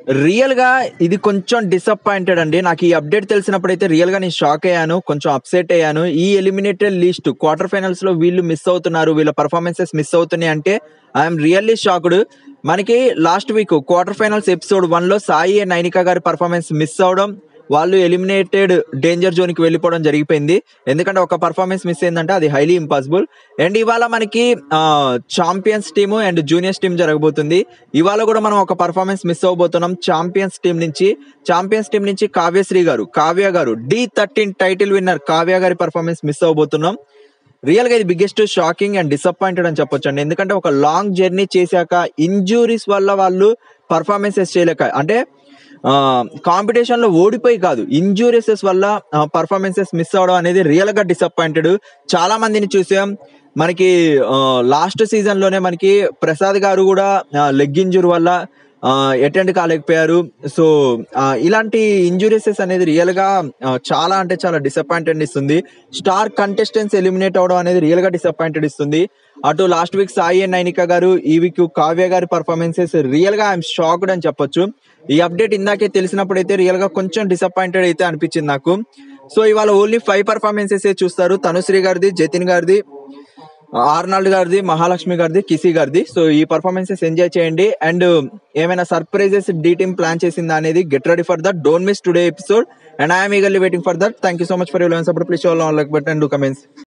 real గా ఇది కొంచెం డిసప్పాయింటెడ్ అండి నాకు ఈ అప్డేట్ తెలిసినప్పుడైతే రియల్ గా నేను షాక్ అయ్యాను కొంచెం అప్సెట్ అయ్యాను ఈ ఎలిమినేటెడ్ లిస్ట్ క్వార్టర్ ఫైనల్స్ లో వీళ్ళు మిస్ అవుతున్నారు వీళ్ళ పర్ఫార్మెన్సెస్ మిస్ అవుతున్నాయి అంటే ఐఎమ్ రియల్లీ షాక్డ్ మనకి last week quarter finals episode one లో సాయి నైనికా గారి పర్ఫార్మెన్స్ మిస్ అవడం వాళ్ళు ఎలిమినేటెడ్ డేంజర్ జోన్ కి వెళ్ళిపోవడం జరిగిపోయింది ఎందుకంటే ఒక పర్ఫార్మెన్స్ మిస్ అయిందంటే అది హైలీ ఇంపాసిబుల్ అండ్ ఇవాళ మనకి champions team and juniors team జరగబోతుంది ఇవాళ కూడా మనం ఒక పర్ఫార్మెన్స్ మిస్ అవ్వబోతున్నాం చాంపియన్స్ టీం నుంచి చాంపియన్స్ టీం నుంచి కావ్యశ్రీ గారు కావ్య గారు D thirteen title winner Kavya గారి పర్ఫార్మెన్స్ మిస్ అవ్వబోతున్నాం రియల్ గా ఇది బిగ్గెస్ట్ షాకింగ్ అండ్ డిసప్పాయింటెడ్ అని చెప్పొచ్చు అండి ఎందుకంటే ఒక లాంగ్ జర్నీ చేశాక ఇంజురీస్ వల్ల వాళ్ళు పర్ఫార్మెన్సెస్ చేయలేక అంటే కాంపిటీషన్ లో ఓడిపోయి కాదు ఇంజూరీసెస్ వల్ల పర్ఫార్మెన్సెస్ మిస్ అవడం అనేది రియల్ గా డిసప్పాయింటెడ్ చాలా మందిని చూసాం మనకి లాస్ట్ సీజన్ లోనే మనకి ప్రసాద్ గారు కూడా లెగ్ ఇంజూర్ వల్ల అటెండ్ కాలేకపోయారు సో ఇలాంటి ఇంజురీసెస్ అనేది రియల్ గా ఆ, చాలా అంటే చాలా డిసప్పాయింటెడ్ ఇస్తుంది స్టార్ కంటెస్టెంట్స్ ఎలిమినేట్ అవడం అనేది రియల్ గా డిసప్పాయింటెడ్ ఇస్తుంది అటు last week Sai and Nainika గారు ఈ వీక్ కావ్య గారి పర్ఫార్మెన్సెస్ రియల్ గా ఐఎమ్ షాక్డ్ అని చెప్పొచ్చు ఈ అప్డేట్ ఇందాకే తెలిసినప్పుడు అయితే రియల్ గా కొంచెం డిసప్పాయింటెడ్ అయితే అనిపించింది నాకు సో ఇవాళ ఓన్లీ ఫైవ్ పర్ఫార్మెన్సెస్ చూస్తారు తనుశ్రీ గారిది జతిన్ గారిది ఆర్నాల్డ్ గారిది మహాలక్ష్మి గారిది కిసి గారిది సో ఈ పర్ఫార్మెన్సెస్ ఎంజాయ్ చేయండి అండ్ ఏమైనా సర్ప్రైజెస్ డీ టీమ్ ప్లాన్ చేసిందా అనేది get ready for that don't miss today episode and I'm eagerly waiting for that thank you so much for your support please show like button do comments